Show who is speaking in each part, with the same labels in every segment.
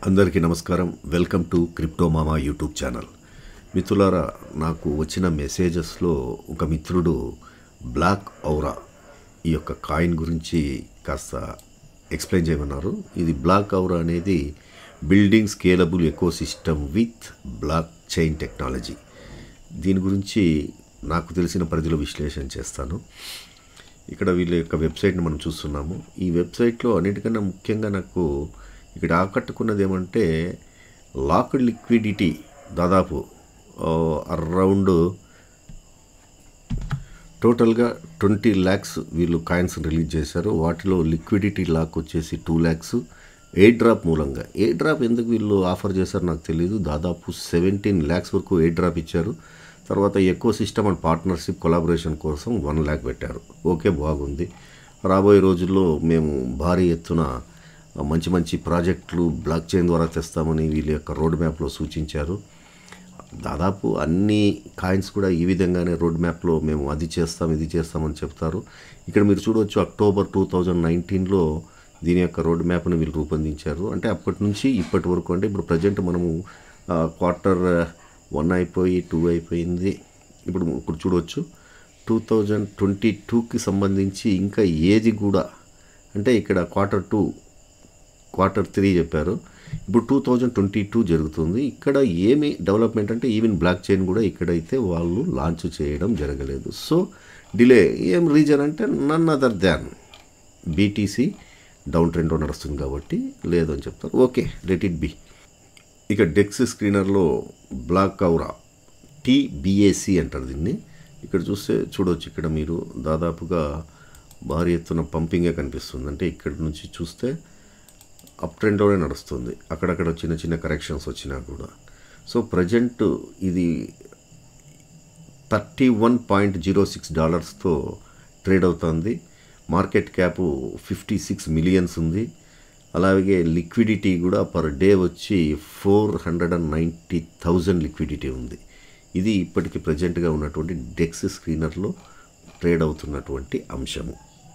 Speaker 1: అందరికీ నమస్కారం welcome to crypto మామా యూట్యూబ్ ఛానల్ మిత్రులారా నాకు వచ్చిన మెసేజెస్లో ఒక మిత్రుడు బ్లాక్ ఔరా ఈ యొక్క కాయిన్ గురించి కాస్త ఎక్స్ప్లెయిన్ చేయమన్నారు ఇది బ్లాక్ ఔరా అనేది building scalable ecosystem with blockchain technology దీని గురించి నాకు తెలిసిన పరిధిలో విశ్లేషణ చేస్తాను ఇక్కడ వీళ్ళ యొక్క వెబ్సైట్ని మనం చూస్తున్నాము ఈ వెబ్సైట్లో అన్నిటికన్నా ముఖ్యంగా నాకు ఇక్కడ ఆకట్టుకున్నది ఏమంటే లాక్డ్ లిక్విడిటీ దాదాపు అరౌండ్ టోటల్గా ట్వంటీ ల్యాక్స్ వీళ్ళు కాయిన్స్ రిలీజ్ చేశారు వాటిలో లిక్విడిటీ లాక్ వచ్చేసి టూ ల్యాక్స్ ఎయిర్ డ్రాప్ మూలంగా ఎయిర్ డ్రాప్ ఎందుకు వీళ్ళు ఆఫర్ చేశారు నాకు తెలియదు దాదాపు సెవెంటీన్ ల్యాక్స్ వరకు ఎయిర్ డ్రాప్ ఇచ్చారు తర్వాత ఎక్కువ సిస్టమ్ అండ్ పార్ట్నర్షిప్ కొలాబరేషన్ కోసం వన్ ల్యాక్ పెట్టారు ఓకే బాగుంది రాబోయే రోజుల్లో మేము భారీ ఎత్తున మంచి మంచి ప్రాజెక్టులు బ్లాక్ చైన్ ద్వారా తెస్తామని వీళ్ళ యొక్క రోడ్ మ్యాప్లో సూచించారు దాదాపు అన్ని కాయిన్స్ కూడా ఈ విధంగానే రోడ్ మ్యాప్లో మేము అది చేస్తాం ఇది చేస్తామని చెప్తారు ఇక్కడ మీరు చూడవచ్చు అక్టోబర్ టూ థౌజండ్ నైన్టీన్లో దీని యొక్క రోడ్ మ్యాప్ను వీళ్ళు రూపొందించారు అంటే అప్పటి నుంచి ఇప్పటి వరకు అంటే ఇప్పుడు ప్రజెంట్ మనము క్వార్టర్ వన్ అయిపోయి టూ అయిపోయింది ఇప్పుడు ఇప్పుడు చూడవచ్చు టూ థౌజండ్ ట్వంటీ టూకి సంబంధించి ఇంకా ఏది కూడా అంటే ఇక్కడ క్వార్టర్ టూ క్వార్టర్ త్రీ చెప్పారు ఇప్పుడు టూ థౌజండ్ ట్వంటీ టూ జరుగుతుంది ఇక్కడ ఏమి డెవలప్మెంట్ అంటే ఈవెన్ బ్లాక్ చైన్ కూడా ఇక్కడైతే వాళ్ళు లాంచ్ చేయడం జరగలేదు సో డిలే ఏం రీజన్ అంటే none other than BTC down ట్రెండ్లో నడుస్తుంది కాబట్టి లేదు అని చెప్తారు ఓకే లెట్ ఇట్ బి ఇక డెక్స్ స్క్రీనర్లో బ్లాక్ కౌరా టీబీఏసి అంటారు దీన్ని ఇక్కడ చూస్తే చూడవచ్చు ఇక్కడ మీరు దాదాపుగా భారీ ఎత్తున పంపింగే కనిపిస్తుంది అంటే ఇక్కడ నుంచి చూస్తే అప్ ట్రెండ్లోనే నడుస్తుంది అక్కడక్కడ చిన్న చిన్న కరెక్షన్స్ వచ్చినా కూడా సో ప్రజెంట్ ఇది thirty one point zero six డాలర్స్తో ట్రేడ్ అవుతుంది market cap fifty six millions ఉంది అలాగే లిక్విడిటీ కూడా పర్ డే వచ్చి four hundred and ninety thousand liquidity ఉంది ఇది ఇప్పటికి ప్రజెంట్గా ఉన్నటువంటి డెక్స్ స్క్రీనర్లో ట్రేడ్ అవుతున్నటువంటి అంశము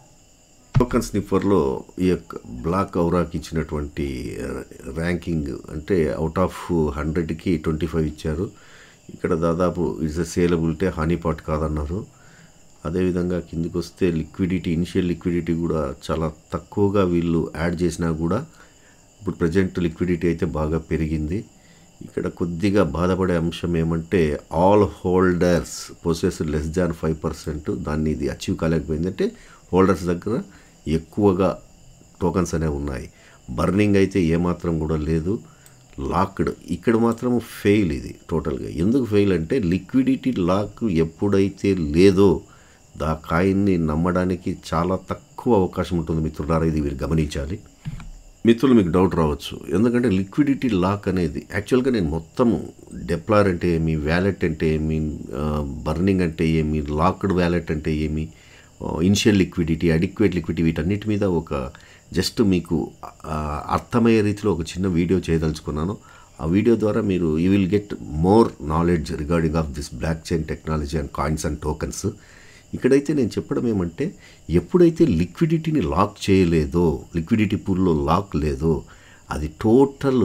Speaker 1: టోకన్ స్నిఫర్లో ఈ యొక్క బ్లాక్ ఔరాకి ఇచ్చినటువంటి ర్యాంకింగ్ అంటే అవుట్ ఆఫ్ హండ్రెడ్కి ట్వంటీ ఫైవ్ ఇచ్చారు ఇక్కడ దాదాపు ఇట్స్ ఎ సేలబిలిటీ హనీపాట్ కాదన్నారు అదేవిధంగా కిందికి వస్తే లిక్విడిటీ ఇనిషియల్ లిక్విడిటీ కూడా చాలా తక్కువగా వీళ్ళు యాడ్ చేసినా కూడా ఇప్పుడు ప్రజెంట్ లిక్విడిటీ అయితే బాగా పెరిగింది ఇక్కడ కొద్దిగా బాధపడే అంశం ఏమంటే all holders possess less than five percent దాన్ని ఇది అచీవ్ కాలేకపోయింది అంటే హోల్డర్స్ దగ్గర ఎక్కువగా టోకన్స్ అనేవి ఉన్నాయి బర్నింగ్ అయితే ఏమాత్రం కూడా లేదు లాక్డ్ ఇక్కడ మాత్రం ఫెయిల్ ఇది టోటల్గా ఎందుకు ఫెయిల్ అంటే లిక్విడిటీ లాక్ ఎప్పుడైతే లేదో దా కాయిన్ని నమ్మడానికి చాలా తక్కువ అవకాశం ఉంటుంది మిత్రులారా ఇది మీరు గమనించాలి మిత్రులు మీకు డౌట్ రావచ్చు ఎందుకంటే లిక్విడిటీ లాక్ అనేది యాక్చువల్గా నేను మొత్తము డెప్లాయర్ అంటే ఏమి వ్యాలెట్ అంటే ఏమి బర్నింగ్ అంటే ఏమి లాక్డ్ వ్యాలెట్ అంటే ఏమి ఇనిషియల్ లిక్విడిటీ అడిక్వేట్ లిక్విడిటీ వీటన్నిటి మీద ఒక జస్ట్ మీకు అర్థమయ్యే రీతిలో ఒక చిన్న వీడియో చేయదలుచుకున్నాను ఆ వీడియో ద్వారా మీరు you will get more knowledge regarding of this blockchain technology and coins and tokens ఇక్కడైతే నేను చెప్పడం ఏమంటే ఎప్పుడైతే లిక్విడిటీని లాక్ చేయలేదో లిక్విడిటీ పూల్లో లాక్ లేదో అది టోటల్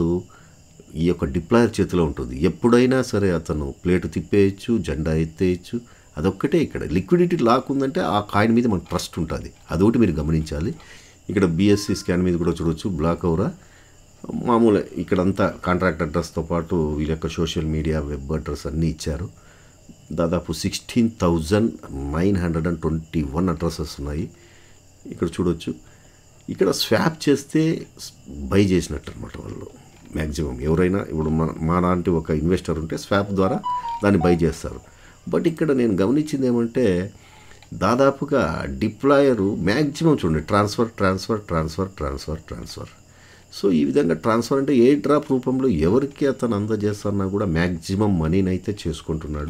Speaker 1: ఈ యొక్క డిప్లాయర్ చేతిలో ఉంటుంది ఎప్పుడైనా సరే అతను ప్లేట్ తిప్పేయచ్చు జెండా ఎత్తేయచ్చు అదొక్కటే ఇక్కడ లిక్విడిటీ లాక్ ఉందంటే ఆ కాయిన్ మీద మనకు ట్రస్ట్ ఉంటుంది అదొకటి మీరు గమనించాలి ఇక్కడ బిఎస్సి స్కాన్ మీద కూడా చూడవచ్చు బ్లాక్ అవరా మామూలు ఇక్కడంతా కాంట్రాక్ట్ అడ్రస్తో పాటు వీళ్ళ యొక్క సోషల్ మీడియా వెబ్ అడ్రస్ అన్నీ ఇచ్చారు దాదాపు sixteen thousand nine hundred and twenty one addresses ఉన్నాయి ఇక్కడ చూడొచ్చు ఇక్కడ స్వాప్ చేస్తే బై చేసినట్టు అనమాట వాళ్ళు మ్యాక్సిమం ఎవరైనా ఇప్పుడు మా మా లాంటి ఒక ఇన్వెస్టర్ ఉంటే స్వాప్ ద్వారా దాన్ని బై చేస్తారు బట్ ఇక్కడ నేను గమనించింది ఏమంటే దాదాపుగా డిప్లాయరు మ్యాక్సిమం చూడండి transfer transfer transfer transfer transfer so ఈ విధంగా ట్రాన్స్ఫర్ అంటే ఏ డ్రాప్ రూపంలో ఎవరికి అతను అందజేస్తున్నా కూడా మ్యాక్సిమం మనీని అయితే చేసుకుంటున్నాడు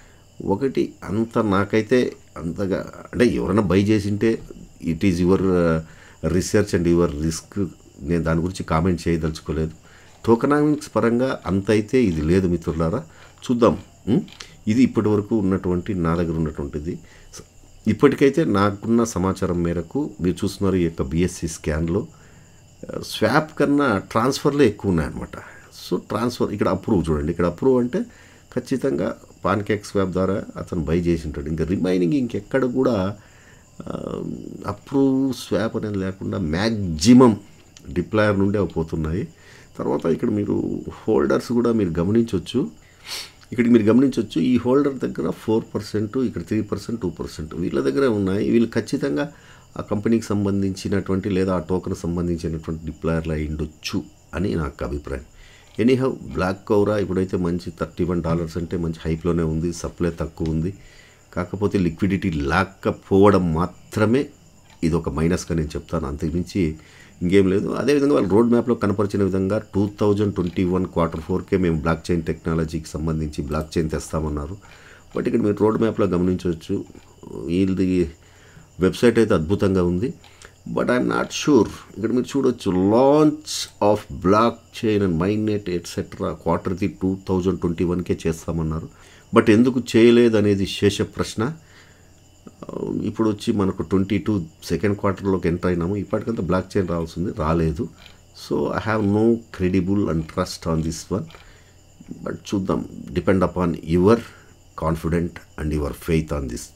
Speaker 1: ఒకటి అంత నాకైతే అంతగా అంటే ఎవరైనా బై చేసింటే it is your research and your risk నేను దాని గురించి కామెంట్ చేయదలుచుకోలేదు టోకనామిక్స్ పరంగా అంత అయితే ఇది లేదు మిత్రులారా చూద్దాం ఇది ఇప్పటి వరకు ఉన్నటువంటి నా దగ్గర ఉన్నటువంటిది ఇప్పటికైతే నాకున్న సమాచారం మేరకు మీరు చూస్తున్నారు ఈ యొక్క బిఎస్సి స్కాన్లో స్వాప్ కన్నా ట్రాన్స్ఫర్లే ఎక్కువ ఉన్నాయన్నమాట సో ట్రాన్స్ఫర్ ఇక్కడ అప్రూవ్ చూడండి ఇక్కడ అప్రూవ్ అంటే ఖచ్చితంగా పాన్ కేక్ స్వాప్ ద్వారా అతను బై చేసి ఉంటాడు ఇంకా రిమైనింగ్ ఇంకెక్కడ కూడా అప్రూవ్ స్వాప్ అనేది లేకుండా మ్యాక్సిమం డిప్లాయర్ నుండి అవి పోతున్నాయి తర్వాత ఇక్కడ మీరు హోల్డర్స్ కూడా మీరు గమనించవచ్చు ఇక్కడ మీరు గమనించవచ్చు ఈ హోల్డర్ దగ్గర ఫోర్ పర్సెంట్ ఇక్కడ త్రీ పర్సెంట్ టూ పర్సెంట్ వీళ్ళ దగ్గర ఉన్నాయి వీళ్ళు ఖచ్చితంగా ఆ కంపెనీకి సంబంధించినటువంటి లేదా ఆ టోకెన్ సంబంధించినటువంటి డిప్లాయర్లు అయి ఉండొచ్చు అని నాకు అభిప్రాయం ఎనీహౌ బ్లాక్ కౌరా ఇప్పుడైతే మంచి థర్టీ వన్ డాలర్స్ అంటే మంచి హైప్లోనే ఉంది సప్లై తక్కువ ఉంది కాకపోతే లిక్విడిటీ లేకపోవడం మాత్రమే ఇది ఒక మైనస్గా నేను చెప్తాను అంతకుమించి ఇంకేం లేదు అదేవిధంగా వాళ్ళు రోడ్ మ్యాప్లో కనపరిచిన విధంగా two thousand twenty one quarter ఫోర్కే మేము బ్లాక్ చైన్ టెక్నాలజీకి సంబంధించి బ్లాక్ చైన్ తెస్తామన్నారు బట్ ఇక్కడ మీరు రోడ్ మ్యాప్లో గమనించవచ్చు వీళ్ళది వెబ్సైట్ అయితే అద్భుతంగా ఉంది బట్ ఐఎమ్ నాట్ షూర్ ఇక్కడ మీరు చూడొచ్చు launch of blockchain and mainnet etcetera quarter the two thousand twenty వన్కే చేస్తామన్నారు బట్ ఎందుకు చేయలేదు అనేది శేష ప్రశ్న ఇప్పుడు వచ్చి మనకు ట్వంటీ టూ సెకండ్ క్వార్టర్లోకి ఎంటర్ అయినాము ఇప్పటికంతా బ్లాక్ చైన్ రావాల్సింది రాలేదు so I have no credible and trust on this one but చూద్దాం depend upon your confident and your faith on this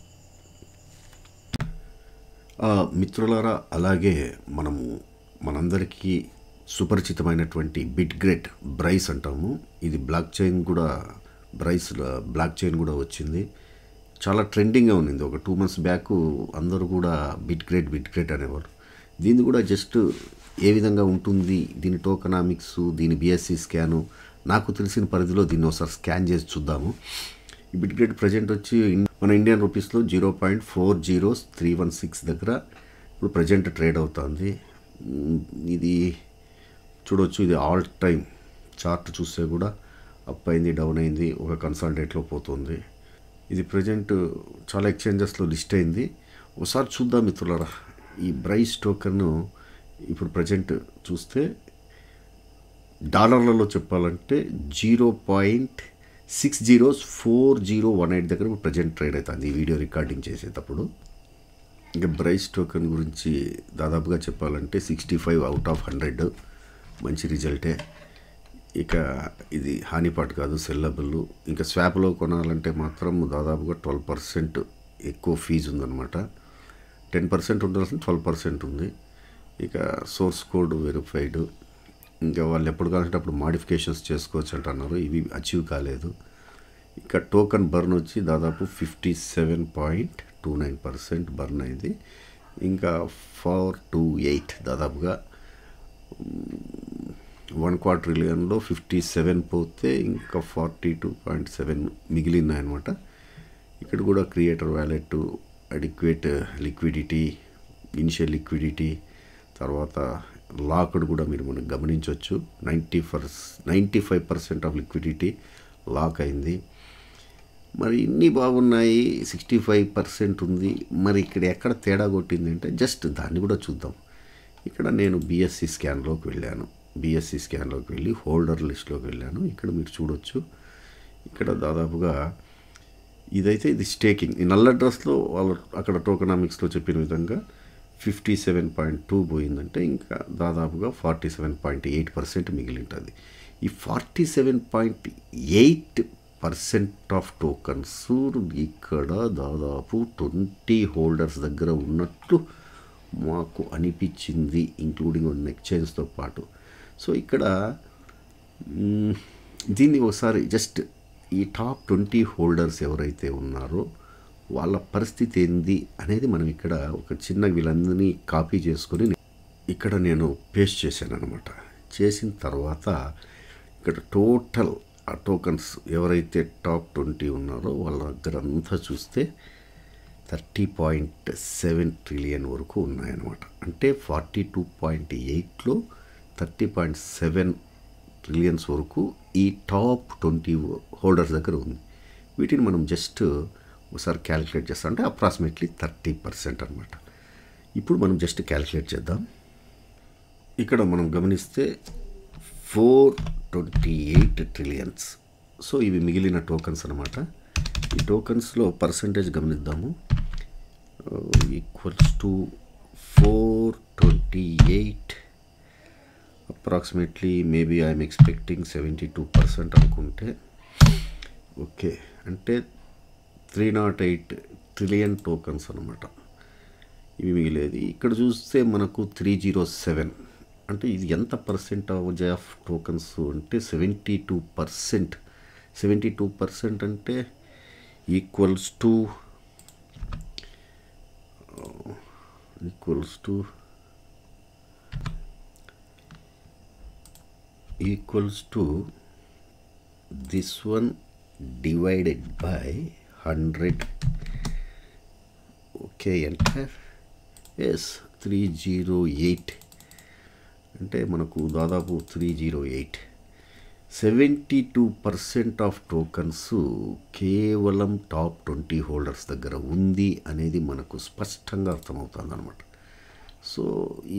Speaker 1: మిత్రులారా అలాగే మనము మనందరికీ సుపరిచితమైనటువంటి బిట్ గ్రేట్ బ్రైస్ అంటాము ఇది బ్లాక్ చైన్ కూడా బ్రైస్ బ్లాక్ చైన్ కూడా వచ్చింది చాలా ట్రెండింగ్గా ఉంది ఒక టూ మంత్స్ బ్యాక్ అందరూ కూడా బిట్ గ్రేట్ బిట్ గ్రేట్ అనేవారు దీన్ని కూడా జస్ట్ ఏ విధంగా ఉంటుంది దీని టోకనామిక్స్ దీని బిఎస్సి స్కాను నాకు తెలిసిన పరిధిలో దీన్ని ఒకసారి స్కాన్ చేసి చూద్దాము ఈ బిట్ గ్రేట్ ప్రజెంట్ వచ్చి ఇన్- మన ఇండియన్ రూపీస్లో zero point four zero three one six దగ్గర ఇప్పుడు ప్రజెంట్ ట్రేడ్ అవుతుంది మ్, ఇది చూడొచ్చు ఇది ఆల్ టైమ్ చార్ట్ చూస్తే కూడా అప్ అయింది డౌన్ అయింది ఒక కన్సాలిడేట్లో పోతుంది ఇది ప్రజెంట్ చాలా ఎక్స్చేంజెస్లో లిస్ట్ అయింది ఒకసారి చూద్దాం మిత్రులరా ఈ బ్రైస్ టోకెన్ ఇప్పుడు ప్రజెంట్ చూస్తే డాలర్లలో చెప్పాలంటే zero point six zeros four zero one eight దగ్గర ప్రజెంట్ ట్రేడ్ అవుతుంది ఈ వీడియో రికార్డింగ్ చేసేటప్పుడు ఇంకా బ్రైస్ టోకెన్ గురించి దాదాపుగా చెప్పాలంటే sixty five out of hundred మంచి రిజల్టే ఇక ఇది హానిపాటు కాదు సెల్లబుల్ ఇంకా స్వాప్లో కొనాలంటే మాత్రం దాదాపుగా ట్వెల్వ్ పర్సెంట్ ఎక్కువ ఫీజు ఉందన్నమాట టెన్ పర్సెంట్ ఉండాల్సిన ట్వెల్వ్ పర్సెంట్ ఉంది ఇక సోర్స్ కోడ్ వెరిఫైడ్ ఇంకా వాళ్ళు ఎప్పుడు కావాలంటే అప్పుడు మాడిఫికేషన్స్ చేసుకోవచ్చు అంటున్నారు ఇవి అచీవ్ కాలేదు ఇక టోకన్ బర్న్ వచ్చి దాదాపు fifty seven point two nine percent burn అయింది ఇంకా ఫోర్ టూ ఎయిట్ దాదాపుగా వన్ క్వార్టర్ ట్రిలియన్లో ఫిఫ్టీ సెవెన్ పోతే ఇంకా ఫార్టీ టూ పాయింట్ సెవెన్ మిగిలినాయన్నమాట ఇక్కడ కూడా creator wallet adequate liquidity initial liquidity తర్వాత లాక్డ్ కూడా మీరు మనం గమనించవచ్చు ninety per ninety five percent of liquidity lock అయింది మరి ఇన్ని బాగున్నాయి సిక్స్టీ ఫైవ్ పర్సెంట్ ఉంది మరి ఇక్కడ ఎక్కడ తేడా కొట్టింది అంటే జస్ట్ దాన్ని కూడా చూద్దాం ఇక్కడ నేను బిఎస్సి స్కాన్లోకి వెళ్ళాను బిఎస్సి స్కాన్లోకి వెళ్ళి హోల్డర్ లిస్ట్లోకి వెళ్ళాను ఇక్కడ మీరు చూడొచ్చు ఇక్కడ దాదాపుగా ఇదైతే ఇది స్టేకింగ్ ఈ నల్ల డ్రెస్లో వాళ్ళు అక్కడ టోకనామిక్స్లో చెప్పిన విధంగా ఫిఫ్టీ సెవెన్ పాయింట్ టూ పోయిందంటే ఇంకా దాదాపుగా forty seven point eight percent మిగిలి ఉంటుంది ఈ forty seven point eight percent of tokens ఇక్కడ దాదాపు ట్వంటీ హోల్డర్స్ దగ్గర ఉన్నట్లు మాకు అనిపించింది ఇంక్లూడింగ్ ఉన్న ఎక్స్చేంజ్తో పాటు సో ఇక్కడ మ్, దీన్ని ఒకసారి జస్ట్ ఈ టాప్ ట్వంటీ హోల్డర్స్ ఎవరైతే ఉన్నారో వాళ్ళ పరిస్థితి ఏంది అనేది మనం ఇక్కడ ఒక చిన్న వీళ్ళందరినీ కాపీ చేసుకొని ఇక్కడ నేను పేస్ట్ చేశాను అనమాట చేసిన తర్వాత ఇక్కడ టోటల్ ఆ టోకన్స్ ఎవరైతే టాప్ ట్వంటీ ఉన్నారో వాళ్ళ దగ్గర అంతా చూస్తే థర్టీ పాయింట్ సెవెన్ ట్రిలియన్ వరకు ఉన్నాయన్నమాట అంటే ఫార్టీ టూ పాయింట్ ఎయిట్లో థర్టీ పాయింట్ సెవెన్ ట్రిలియన్స్ వరకు ఈ టాప్ ట్వంటీ హోల్డర్స్ దగ్గర ఉంది వీటిని మనం జస్ట్ ఒకసారి క్యాలిక్యులేట్ చేస్తాం అంటే అప్రాక్సిమేట్లీ థర్టీ పర్సెంట్ అనమాట ఇప్పుడు మనం జస్ట్ క్యాలిక్యులేట్ చేద్దాం ఇక్కడ మనం గమనిస్తే four twenty eight trillions so ఇవి మిగిలిన టోకన్స్ అనమాట ఈ టోకన్స్లో పర్సంటేజ్ గమనిద్దాము equals to four twenty eight approximately maybe I'm expecting seventy two percent అనుకుంటే ఓకే అంటే three nought eight trillion tokens అనమాట ఇవి మిగిలేది ఇక్కడ చూస్తే మనకు త్రీ జీరో సెవెన్ అంటే ఇది ఎంత పర్సెంట్ ఆఫ్ టోకన్స్ అంటే seventy two percent seventy two percent అంటే equals to equals to equals to this one divided by hundred okay enter is three zero eight అంటే మనకు దాదాపు three zero eight seventy two percent of tokens కేవలం top twenty holders దగ్గర ఉంది అనేది మనకు స్పష్టంగా అర్థమవుతుంది అనమాట సో ఈ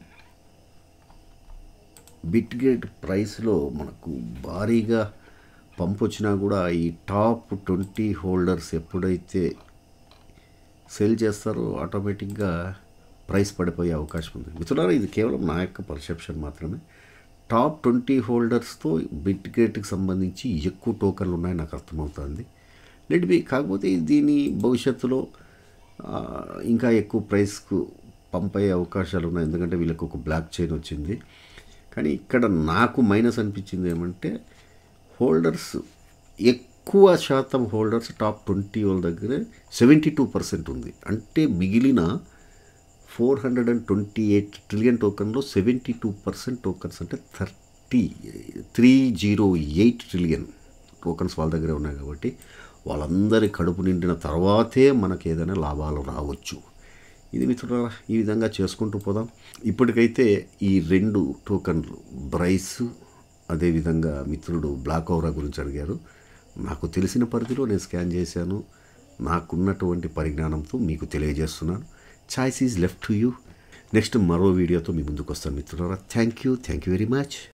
Speaker 1: బిట్గేట్ ప్రైస్లో మనకు భారీగా పంపు వచ్చినా కూడా ఈ టాప్ ట్వంటీ హోల్డర్స్ ఎప్పుడైతే సెల్ చేస్తారో ఆటోమేటిక్గా ప్రైస్ పడిపోయే అవకాశం ఉంది మిత్రులారా ఇది కేవలం నా యొక్క పర్సెప్షన్ మాత్రమే టాప్ ట్వంటీ హోల్డర్స్తో బిట్ గేట్కి సంబంధించి ఎక్కువ టోకన్లు ఉన్నాయి నాకు అర్థమవుతుంది లెట్ బి కాకపోతే దీని భవిష్యత్తులో ఆ, ఇంకా ఎక్కువ ప్రైస్కు పంప్ అయ్యే అవకాశాలు ఉన్నాయి ఎందుకంటే వీళ్ళకి ఒక బ్లాక్ చైన్ వచ్చింది కానీ ఇక్కడ నాకు మైనస్ అనిపించింది ఏమంటే హోల్డర్స్ ఎక్కువ శాతం హోల్డర్స్ టాప్ ట్వంటీ వాళ్ళ దగ్గరే సెవెంటీ టూ పర్సెంట్ ఉంది అంటే మిగిలిన four hundred and twenty eight trillion టోకన్లో సెవెంటీ టూ పర్సెంట్ టోకన్స్ అంటే thirty three zero eight trillion tokens వాళ్ళ దగ్గరే ఉన్నాయి కాబట్టి వాళ్ళందరి కడుపు నిండిన తర్వాతే మనకి ఏదైనా లాభాలు రావచ్చు ఇది మిత్రులారా ఈ విధంగా చేసుకుంటూ పోదాం ఇప్పటికైతే ఈ రెండు టోకన్లు బ్రైస్ అదేవిధంగా మిత్రుడు బ్లాక్ ఓవరా గురించి అడిగారు నాకు తెలిసిన పరిధిలో నేను స్కాన్ చేశాను నాకున్నటువంటి పరిజ్ఞానంతో మీకు తెలియజేస్తున్నాను choice is left to you next మరో వీడియోతో మీ ముందుకు వస్తాను మిత్రులారా thank you thank you very much